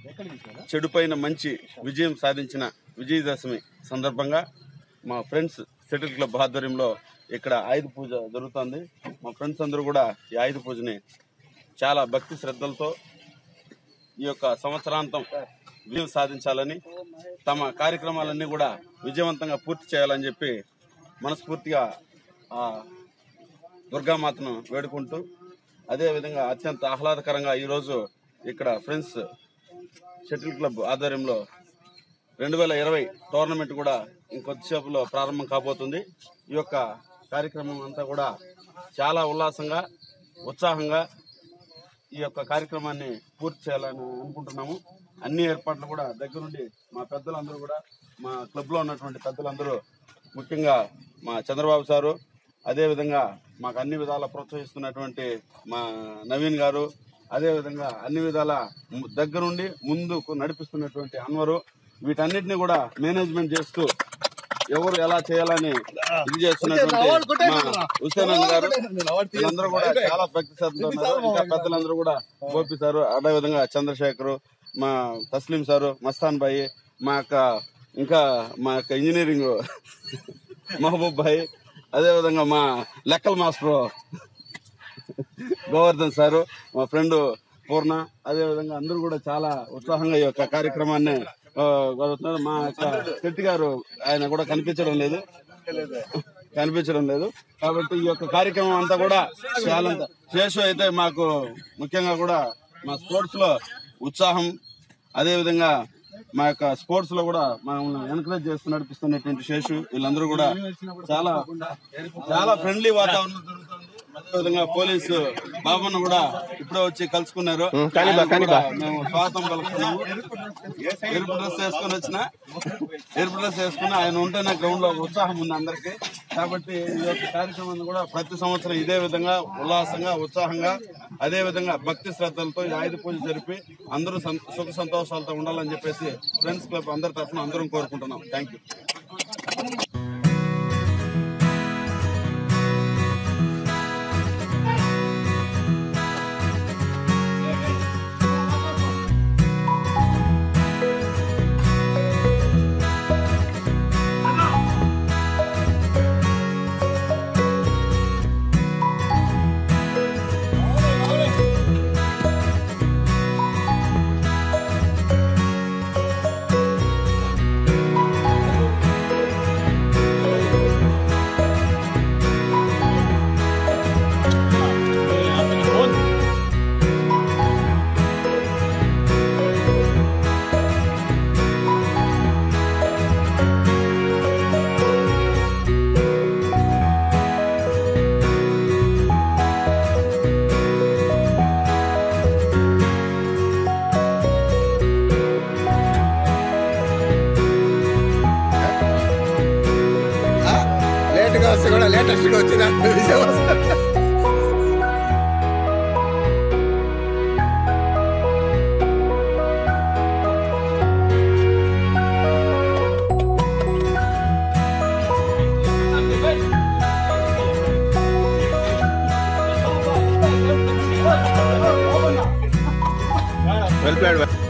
చెడుపైన మంచి విజయం సాధించిన విజయదశమి సందర్భంగా మా ఫ్రెండ్స్ సెటిల్ క్లబ్ ఆధ్వర్యంలో ఇక్కడ ఆయుధ పూజ జరుగుతుంది మా ఫ్రెండ్స్ అందరూ కూడా ఈ ఆయుధ పూజని చాలా భక్తి శ్రద్ధలతో ఈ యొక్క సంవత్సరాంతం విజయం సాధించాలని తమ కార్యక్రమాలన్నీ కూడా విజయవంతంగా పూర్తి చేయాలని చెప్పి మనస్ఫూర్తిగా ఆ దుర్గామాతను వేడుకుంటూ అదేవిధంగా అత్యంత ఆహ్లాదకరంగా ఈరోజు ఇక్కడ ఫ్రెండ్స్ షటిల్ క్లబ్ ఆధ్వర్యంలో రెండు వేల ఇరవై టోర్నమెంట్ కూడా ఇంకొద్దిసేపులో ప్రారంభం కాబోతుంది ఈ యొక్క కార్యక్రమం అంతా కూడా చాలా ఉల్లాసంగా ఉత్సాహంగా ఈ యొక్క కార్యక్రమాన్ని పూర్తి చేయాలని అనుకుంటున్నాము అన్ని ఏర్పాట్లు కూడా దగ్గరుండి మా పెద్దలందరూ కూడా మా క్లబ్ లో ఉన్నటువంటి పెద్దలందరూ ముఖ్యంగా మా చంద్రబాబు సారు అదే విధంగా మాకు అన్ని విధాలా ప్రోత్సహిస్తున్నటువంటి మా నవీన్ గారు అదే విధంగా అన్ని విధాల ము- దగ్గరుండి ముందుకు నడిపిస్తున్నటువంటి అన్వరు వీటన్నిటిని కూడా మేనేజ్మెంట్ చేస్తూ ఎవరు ఎలా చేయాలని ఇది చేస్తున్నటువంటి మా హుసేన్ అన్న గారు వీళ్ళందరూ కూడా చాలా భక్తి శ్రద్ధతో ఉన్నారు ఇంకా పెద్దలందరూ కూడా గోపి సారు అదే విధంగా చంద్రశేఖర్ మా తస్లీం సారు మస్తాన్ భాయ్ మా యొక్క ఇంకా మా యొక్క ఇంజనీరింగ్ మహబూబ్ భాయ్ అదే విధంగా మా లెక్కల మాస్టర్ గోవర్ధన్ సారు మా ఫ్రెండ్ పూర్ణ అదే విధంగా అందరూ కూడా చాలా ఉత్సాహంగా ఈ యొక్క కార్యక్రమాన్ని ఆ, జరుగుతున్నారు. మా యొక్క శెట్టి గారు ఆయన కూడా కనిపించడం లేదు కనిపించడం లేదు కాబట్టి ఈ యొక్క కార్యక్రమం అంతా కూడా చాలా శేషు అయితే మాకు ముఖ్యంగా కూడా మా స్పోర్ట్స్ లో ఉత్సాహం అదే విధంగా మా యొక్క స్పోర్ట్స్ లో కూడా మమ్మల్ని ఎంకరేజ్ చేస్తూ నడిపిస్తున్నటువంటి శేషు వీళ్ళందరూ కూడా చాలా చాలా ఫ్రెండ్లీ వాతావరణం జరుగుతుంది అదేవిధంగా పోలీసు బాబును కూడా ఇప్పుడే వచ్చి కలుసుకున్నారు ఆయన కూడా మేము స్వాగతం పలుకుతున్నాము ఎరుపు డ్రెస్ వేసుకొని వచ్చిన ఎరుపు డ్రెస్ వేసుకుని ఆయన ఉంటేనే గ్రౌండ్ లో ఉత్సాహం ఉంది అందరికి కాబట్టి ఈ యొక్క కార్యక్రమాన్ని కూడా ప్రతి సంవత్సరం ఇదే విధంగా ఉల్లాసంగా ఉత్సాహంగా అదే విధంగా భక్తి శ్రద్ధలతో ఈ ఆయుధ పూజ జరిపి అందరూ సం- సుఖ సంతోషాలతో ఉండాలని చెప్పేసి ఫ్రెండ్స్ క్లబ్ అందరి తరఫున అందరం కోరుకుంటున్నాం థ్యాంక్ యూ లేట్గా వస్తే కూడా లేటెస్ట్ గా వచ్చిన విజయం వస్తుంది వెల్ ప్లాన్